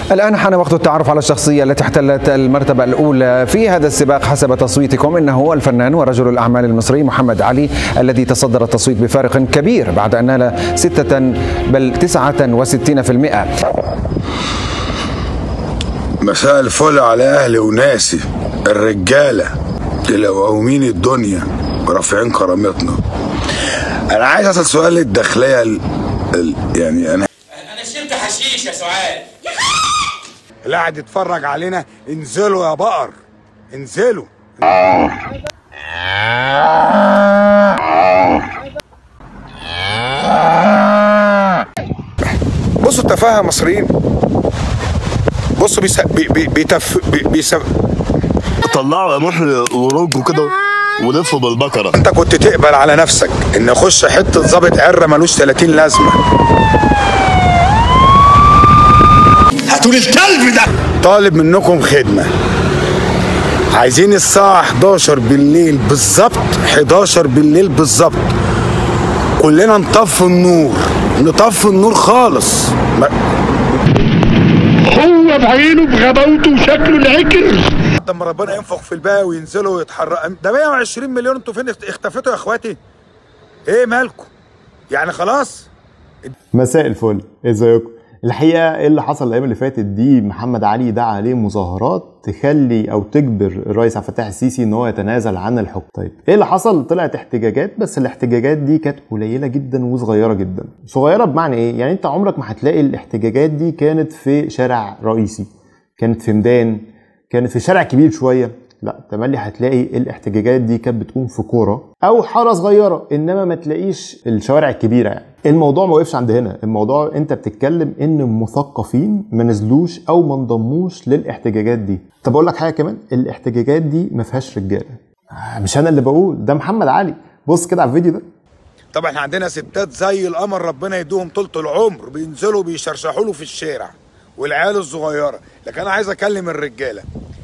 الآن حان وقت التعرف على الشخصية التي احتلت المرتبة الأولى في هذا السباق حسب تصويتكم إنه الفنان ورجل الأعمال المصري محمد علي الذي تصدر التصويت بفارق كبير بعد أن نال ستة بل تسعة وستين في المئة مساء الفل على اهلي وناسي الرجاله اللي قومين الدنيا ورافعين كرامتنا انا عايز اسال سؤال للداخليه ال... ال... يعني انا انا شربت حشيش يا سعاد اللي قاعد يتفرج علينا انزلوا يا بقر انزلوا بصوا التفاهه مصريين بصوا بيس... بي... بي... بيتف... بي... بيس... طلعوا يا محل ورجوا كده ولفوا بالبكره انت كنت تقبل على نفسك ان يخش حته ظابط عره ملوش 30 لازمه هاتوا لي الكلب ده طالب منكم خدمه عايزين الساعة 11 بالليل بالظبط 11 بالليل بالظبط كلنا نطفي النور نطفي النور خالص ما... هو بعينه بغباوته وشكله العكر لما ربنا ينفخ في الباقي وينزلوا ويتحرقوا ده 120 مليون انتوا فين اختفيتوا يا اخواتي؟ ايه مالكم؟ يعني خلاص؟ مساء الفل ازيكم الحقيقه ايه اللي حصل الايام اللي فاتت دي محمد علي دعا عليه مظاهرات تخلي او تجبر الرئيس عبد الفتاح السيسي ان هو يتنازل عن الحكم طيب ايه اللي حصل طلعت احتجاجات بس الاحتجاجات دي كانت قليله جدا وصغيره جدا صغيره بمعنى ايه يعني انت عمرك ما هتلاقي الاحتجاجات دي كانت في شارع رئيسي كانت في ميدان كانت في شارع كبير شويه لا تملي هتلاقي الاحتجاجات دي كانت بتكون في كوره او حاره صغيره انما ما تلاقيش الشوارع الكبيره يعني الموضوع ما وقفش عند هنا الموضوع انت بتتكلم ان مثقفين ما نزلوش او ما انضموش للاحتجاجات دي طب اقول لك حاجه كمان الاحتجاجات دي ما فيهاش رجاله آه، مش انا اللي بقول ده محمد علي بص كده على الفيديو ده طبعا احنا عندنا ستات زي القمر ربنا يدوهم طولة العمر بينزلوا بيشرشحوا له في الشارع والعيال الصغيره لكن انا عايز اكلم الرجاله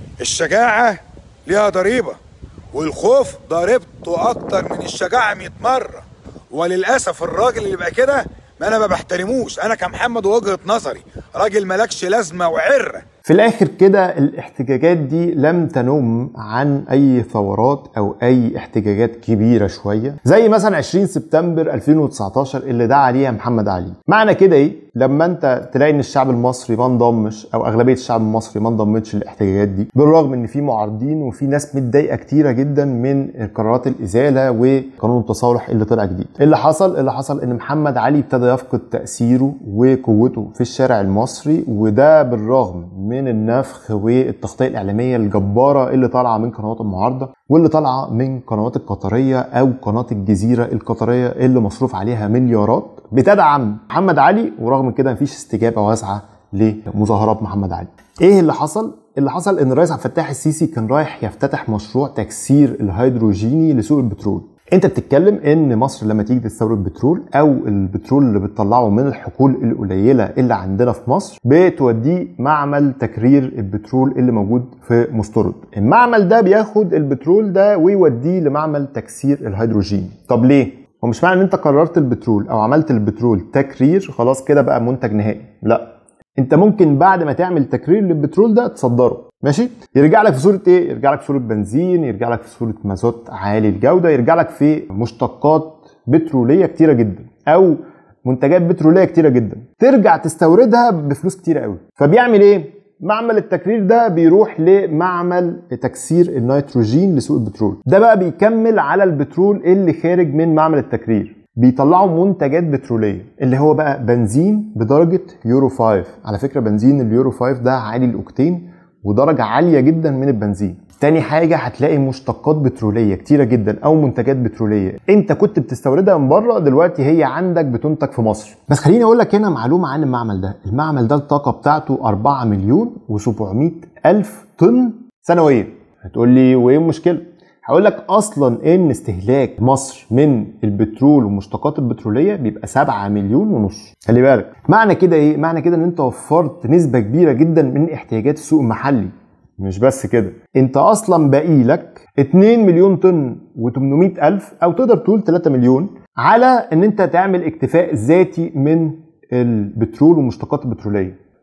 الشجاعه ليها ضريبه والخوف ضريبته اكتر من الشجاعه 100 مره وللاسف الراجل اللي يبقى كده ما انا ما بحترموش انا كمحمد وجهه نظري راجل ملكش لازمه وعره في الاخر كده الاحتجاجات دي لم تنم عن اي ثورات او اي احتجاجات كبيره شويه زي مثلا 20 سبتمبر 2019 اللي دعا عليها محمد علي معنى كده ايه لما انت تلاقي ان الشعب المصري ما انضمش او اغلبيه الشعب المصري ما انضمتش للاحتجاجات دي بالرغم ان في معارضين وفي ناس متضايقه كتيره جدا من قرارات الازاله وقانون التصالح اللي طلع جديد اللي حصل اللي حصل ان محمد علي ابتدى يفقد تاثيره وقوته في الشارع المصري وده بالرغم من النفخ والتغطيه الاعلاميه الجباره اللي طالعه من قنوات المعارضه واللي طالعه من قنوات القطريه او قناه الجزيره القطريه اللي مصروف عليها مليارات بتدعم محمد علي ورغم كده مفيش استجابه واسعه لمظاهرات محمد علي. ايه اللي حصل؟ اللي حصل ان الرئيس عبد الفتاح السيسي كان رايح يفتتح مشروع تكسير الهيدروجيني لسوق البترول. انت بتتكلم ان مصر لما تيجي تستورد بترول او البترول اللي بتطلعه من الحقول القليله اللي عندنا في مصر بتوديه معمل تكرير البترول اللي موجود في مستورد المعمل ده بياخد البترول ده ويوديه لمعمل تكسير الهيدروجين طب ليه هو مش معنى ان انت قررت البترول او عملت البترول تكرير خلاص كده بقى منتج نهائي لا انت ممكن بعد ما تعمل تكرير للبترول ده تصدره ماشي يرجع لك في صوره ايه يرجع لك في صوره بنزين يرجع لك في صوره مازوت عالي الجوده يرجع لك في مشتقات بتروليه كتيره جدا او منتجات بتروليه كتيره جدا ترجع تستوردها بفلوس كتيره قوي فبيعمل ايه معمل التكرير ده بيروح لمعمل تكسير النيتروجين لسوق البترول ده بقى بيكمل على البترول اللي خارج من معمل التكرير بيطلعوا منتجات بتروليه اللي هو بقى بنزين بدرجه يورو 5 على فكره بنزين اليورو 5 ده عالي الاوكتين ودرجه عاليه جدا من البنزين تاني حاجة هتلاقي مشتقات بترولية كتيرة جدا أو منتجات بترولية أنت كنت بتستوردها من بره دلوقتي هي عندك بتنتج في مصر بس خليني أقول لك هنا معلومة عن المعمل ده المعمل ده الطاقة بتاعته 4 مليون و700 ألف طن سنويا هتقول لي وإيه المشكلة؟ هقول لك اصلا ان استهلاك مصر من البترول والمشتقات البتروليه بيبقى 7 مليون ونص خلي بالك معنى كده ايه معنى كده ان انت وفرت نسبه كبيره جدا من احتياجات السوق المحلي مش بس كده انت اصلا باقي لك 2 مليون طن و800 الف او تقدر تقول 3 مليون على ان انت تعمل اكتفاء ذاتي من البترول والمشتقات البتروليه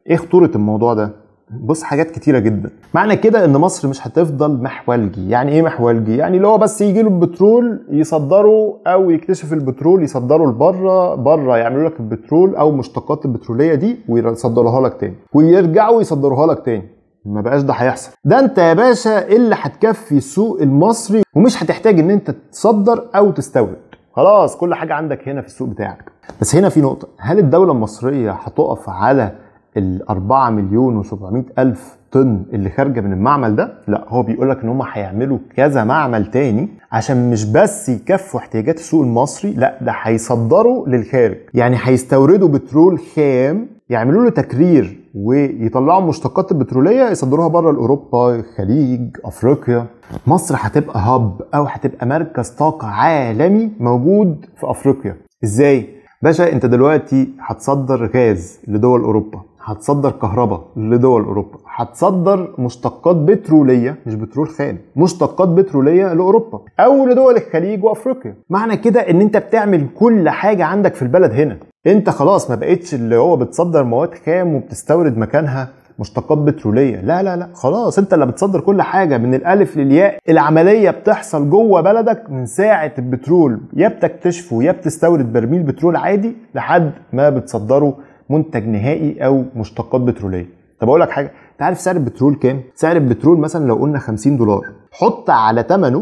ايه خطوره الموضوع ده بص حاجات كتيره جدا معنى كده ان مصر مش هتفضل محولجي يعني ايه محولجي يعني اللي هو بس يجي له البترول يصدره او يكتشف البترول يصدره لبره بره يعملوا لك البترول او مشتقات البتروليه دي ويصدروها لك تاني ويرجعوا يصدروها لك تاني ما بقاش ده هيحصل ده انت يا باشا اللي هتكفي السوق المصري ومش هتحتاج ان انت تصدر او تستورد خلاص كل حاجه عندك هنا في السوق بتاعك بس هنا في نقطه هل الدوله المصريه هتقف على ال 4 مليون و700 الف طن اللي خارجه من المعمل ده لا هو بيقول لك ان هم هيعملوا كذا معمل تاني عشان مش بس يكفوا احتياجات السوق المصري لا ده هيصدروا للخارج يعني هيستوردوا بترول خام يعملوا له تكرير ويطلعوا المشتقات البتروليه يصدروها بره لاوروبا الخليج افريقيا مصر هتبقى هاب او هتبقى مركز طاقه عالمي موجود في افريقيا ازاي باشا انت دلوقتي هتصدر غاز لدول اوروبا هتصدر كهرباء لدول اوروبا هتصدر مشتقات بتروليه مش بترول خام مشتقات بتروليه لاوروبا او لدول الخليج وافريقيا معنى كده ان انت بتعمل كل حاجه عندك في البلد هنا انت خلاص ما بقتش اللي هو بتصدر مواد خام وبتستورد مكانها مشتقات بتروليه لا لا لا خلاص انت اللي بتصدر كل حاجه من الالف للياء العمليه بتحصل جوه بلدك من ساعه البترول يا بتكتشفه يا بتستورد برميل بترول عادي لحد ما بتصدره منتج نهائي او مشتقات بتروليه طب اقول لك حاجه انت عارف سعر البترول كام سعر البترول مثلا لو قلنا 50 دولار حط على ثمنه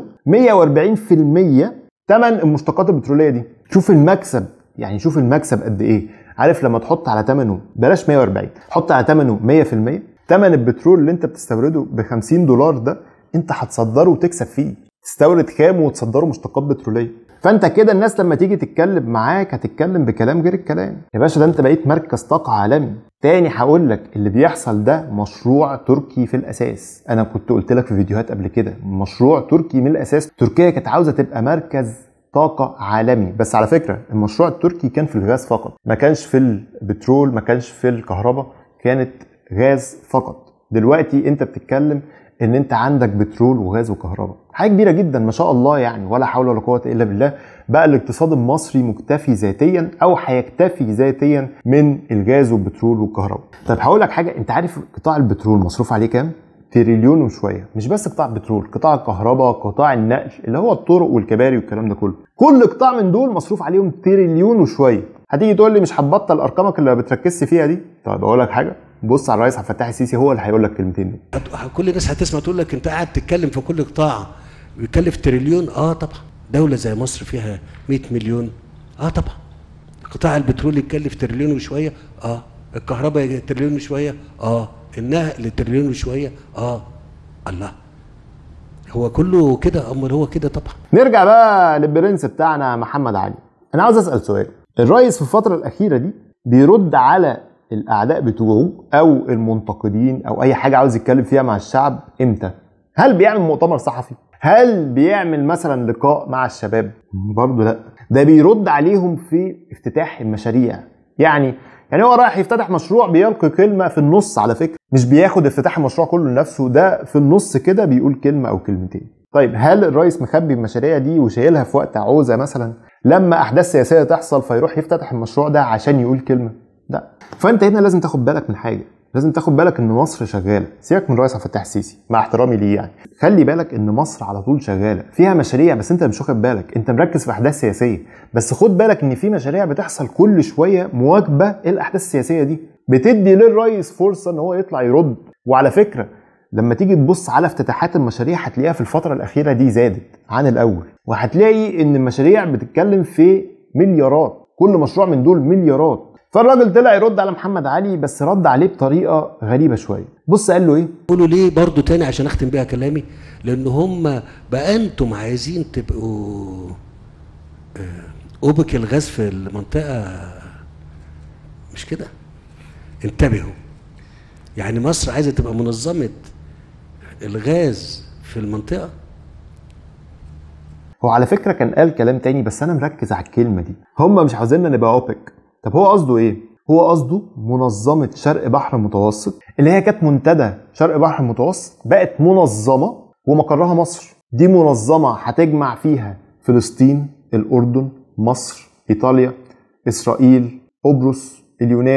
140% ثمن المشتقات البتروليه دي شوف المكسب يعني شوف المكسب قد ايه عارف لما تحط على ثمنه بلاش 140 حط على ثمنه 100% ثمن البترول اللي انت بتستورده ب 50 دولار ده انت هتصدره وتكسب فيه تستورد خام وتصدره مشتقات بتروليه فانت كده الناس لما تيجي تتكلم معاك هتتكلم بكلام غير الكلام يا باشا ده انت بقيت مركز طاقه عالمي تاني هقول لك اللي بيحصل ده مشروع تركي في الاساس انا كنت قلت لك في فيديوهات قبل كده مشروع تركي من الاساس تركيا كانت عاوزه تبقى مركز طاقة عالمي بس على فكرة المشروع التركي كان في الغاز فقط ما كانش في البترول ما كانش في الكهرباء كانت غاز فقط دلوقتي انت بتتكلم ان انت عندك بترول وغاز وكهرباء حاجه كبيره جدا ما شاء الله يعني ولا حول ولا قوه الا بالله بقى الاقتصاد المصري مكتفي ذاتيا او هيكتفي ذاتيا من الغاز والبترول والكهرباء طب هقول لك حاجه انت عارف قطاع البترول مصروف عليه كام تريليون وشويه مش بس قطاع البترول قطاع الكهرباء قطاع النقل اللي هو الطرق والكباري والكلام ده كله كل قطاع من دول مصروف عليهم تريليون وشويه هتيجي تقول لي مش هتبطل ارقامك اللي ما بتركزش فيها دي طب اقول لك حاجه بص على الرئيس عبد الفتاح السيسي هو اللي هيقول لك الكلمتين دي كل الناس هتسمع تقول لك انت قاعد تتكلم في كل قطاع بيكلف تريليون اه طبعا دوله زي مصر فيها 100 مليون اه طبعا قطاع البترول يتكلف تريليون وشويه اه الكهرباء تريليون وشويه اه النقل تريليون وشويه اه الله هو كله كده امال هو كده طبعا نرجع بقى للبرنس بتاعنا محمد علي انا عاوز اسال سؤال الرئيس في الفتره الاخيره دي بيرد على الاعداء بتوعه او المنتقدين او اي حاجه عاوز يتكلم فيها مع الشعب امتى هل بيعمل مؤتمر صحفي هل بيعمل مثلا لقاء مع الشباب برضه لا ده بيرد عليهم في افتتاح المشاريع يعني يعني هو رايح يفتتح مشروع بيلقي كلمه في النص على فكره مش بياخد افتتاح المشروع كله لنفسه ده في النص كده بيقول كلمه او كلمتين طيب هل الرئيس مخبي المشاريع دي وشايلها في وقت عوزه مثلا لما احداث سياسيه تحصل فيروح يفتتح المشروع ده عشان يقول كلمه لا فانت هنا لازم تاخد بالك من حاجه لازم تاخد بالك ان مصر شغاله سيبك من الرئيس عبد الفتاح السيسي مع احترامي ليه يعني خلي بالك ان مصر على طول شغاله فيها مشاريع بس انت مش واخد بالك انت مركز في احداث سياسيه بس خد بالك ان في مشاريع بتحصل كل شويه مواكبه الاحداث السياسيه دي بتدي للرئيس فرصه ان هو يطلع يرد وعلى فكره لما تيجي تبص على افتتاحات المشاريع هتلاقيها في الفتره الاخيره دي زادت عن الاول وهتلاقي ان المشاريع بتتكلم في مليارات كل مشروع من دول مليارات فالراجل طلع يرد على محمد علي بس رد عليه بطريقه غريبه شويه بص قال له ايه قولوا ليه برضو تاني عشان اختم بيها كلامي لان هم بقى انتم عايزين تبقوا اوبك الغاز في المنطقه مش كده انتبهوا يعني مصر عايزه تبقى منظمه الغاز في المنطقه هو على فكره كان قال كلام تاني بس انا مركز على الكلمه دي هم مش عاوزيننا نبقى اوبك طب هو قصده ايه هو قصده منظمه شرق بحر المتوسط اللي هي كانت منتدى شرق بحر المتوسط بقت منظمه ومقرها مصر دي منظمه هتجمع فيها فلسطين الاردن مصر ايطاليا اسرائيل قبرص اليونان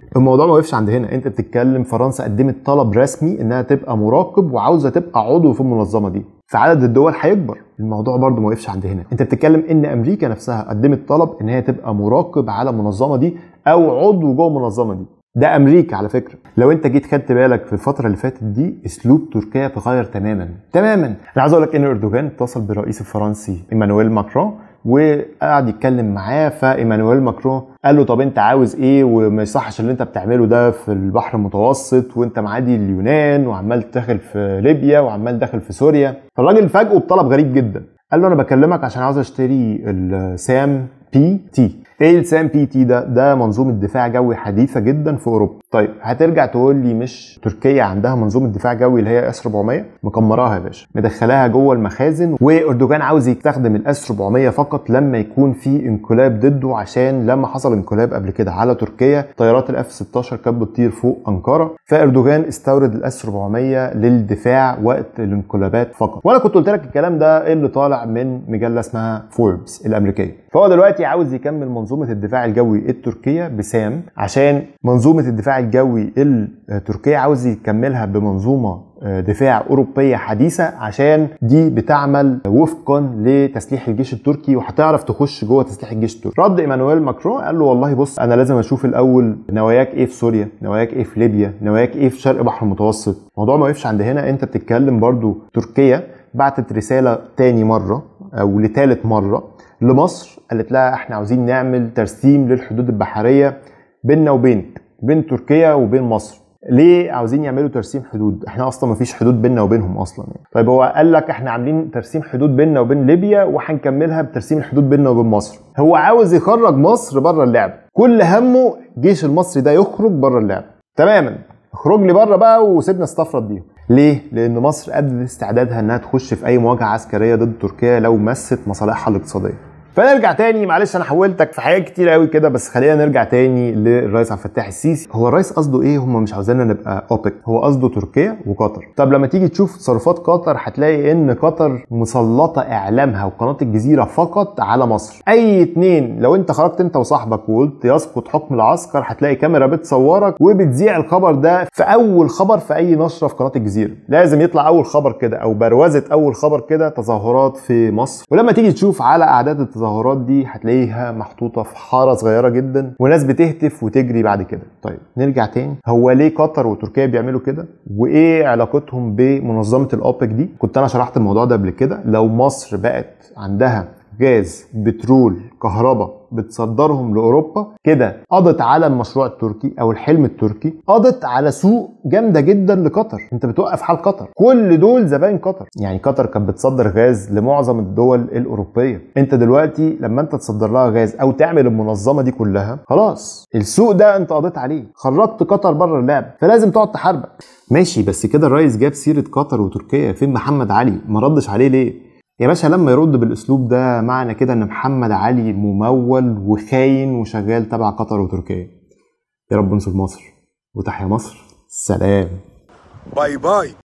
الموضوع ما وقفش عند هنا انت بتتكلم فرنسا قدمت طلب رسمي انها تبقى مراقب وعاوزه تبقى عضو في المنظمه دي فعدد الدول هيكبر الموضوع برضو ما وقفش عند هنا انت بتتكلم ان امريكا نفسها قدمت طلب ان هي تبقى مراقب على المنظمه دي او عضو جوه المنظمه دي ده امريكا على فكره لو انت جيت خدت بالك في الفتره اللي فاتت دي اسلوب تركيا اتغير تماما تماما انا عايز اقول لك ان اردوغان اتصل بالرئيس الفرنسي ايمانويل ماكرون وقعد يتكلم معاه فايمانويل ماكرون قال له طب انت عاوز ايه وما يصحش اللي انت بتعمله ده في البحر المتوسط وانت معادي اليونان وعمال داخل في ليبيا وعمال داخل في سوريا فالراجل فاجئه بطلب غريب جدا قال له انا بكلمك عشان عاوز اشتري السام بي تي ايه السام بي تي ده ده منظومه دفاع جوي حديثه جدا في اوروبا طيب هترجع تقول لي مش تركيا عندها منظومه دفاع جوي اللي هي اس 400 مكمراها يا باشا مدخلاها جوه المخازن واردوغان عاوز يستخدم الاس 400 فقط لما يكون في انقلاب ضده عشان لما حصل انقلاب قبل كده على تركيا طيارات الاف 16 كانت بتطير فوق انقره فاردوغان استورد الاس 400 للدفاع وقت الانقلابات فقط وانا كنت قلت لك الكلام ده اللي طالع من مجله اسمها فوربس الامريكيه فهو دلوقتي عاوز يكمل منظومه الدفاع الجوي التركيه بسام عشان منظومه الدفاع الجوي التركيه عاوز يكملها بمنظومه دفاع أوروبية حديثة عشان دي بتعمل وفقا لتسليح الجيش التركي وهتعرف تخش جوه تسليح الجيش التركي رد ايمانويل ماكرون قال له والله بص انا لازم اشوف الاول نواياك ايه في سوريا نواياك ايه في ليبيا نواياك ايه في شرق بحر المتوسط الموضوع ما وقفش عند هنا انت بتتكلم برضو تركيا بعتت رسالة تاني مرة او لتالت مرة لمصر قالت لها احنا عاوزين نعمل ترسيم للحدود البحرية بيننا وبينك بين تركيا وبين مصر ليه عاوزين يعملوا ترسيم حدود احنا اصلا ما فيش حدود بيننا وبينهم اصلا يعني. طيب هو قال لك احنا عاملين ترسيم حدود بيننا وبين ليبيا وهنكملها بترسيم الحدود بيننا وبين مصر هو عاوز يخرج مصر بره اللعب كل همه الجيش المصري ده يخرج بره اللعب تماما اخرج لي بره بقى وسيبنا استفرد بيهم ليه؟ لأن مصر قد استعدادها إنها تخش في أي مواجهة عسكرية ضد تركيا لو مست مصالحها الاقتصادية. فنرجع تاني معلش انا حولتك في حاجات كتير قوي كده بس خلينا نرجع تاني للرئيس عبد الفتاح السيسي هو الرئيس قصده ايه هم مش عاوزيننا نبقى اوبك هو قصده تركيا وقطر طب لما تيجي تشوف تصرفات قطر هتلاقي ان قطر مسلطه اعلامها وقناه الجزيره فقط على مصر اي اتنين لو انت خرجت انت وصاحبك وقلت يسقط حكم العسكر هتلاقي كاميرا بتصورك وبتذيع الخبر ده في اول خبر في اي نشره في قناه الجزيره لازم يطلع اول خبر كده او بروزه اول خبر كده تظاهرات في مصر ولما تيجي تشوف على اعداد التظاهرات دي هتلاقيها محطوطه في حاره صغيره جدا وناس بتهتف وتجري بعد كده طيب نرجع تاني هو ليه قطر وتركيا بيعملوا كده وايه علاقتهم بمنظمه الاوبك دي كنت انا شرحت الموضوع ده قبل كده لو مصر بقت عندها غاز بترول كهرباء بتصدرهم لاوروبا كده قضت على المشروع التركي او الحلم التركي قضت على سوق جامده جدا لقطر انت بتوقف حال قطر كل دول زباين قطر يعني قطر كانت بتصدر غاز لمعظم الدول الاوروبيه انت دلوقتي لما انت تصدر لها غاز او تعمل المنظمه دي كلها خلاص السوق ده انت قضيت عليه خرجت قطر بره اللعب فلازم تقعد تحاربك ماشي بس كده الرئيس جاب سيره قطر وتركيا فين محمد علي ما ردش عليه ليه يا باشا لما يرد بالاسلوب ده معنى كده ان محمد علي ممول وخاين وشغال تبع قطر وتركيا يا رب انصر مصر وتحيا مصر سلام باي باي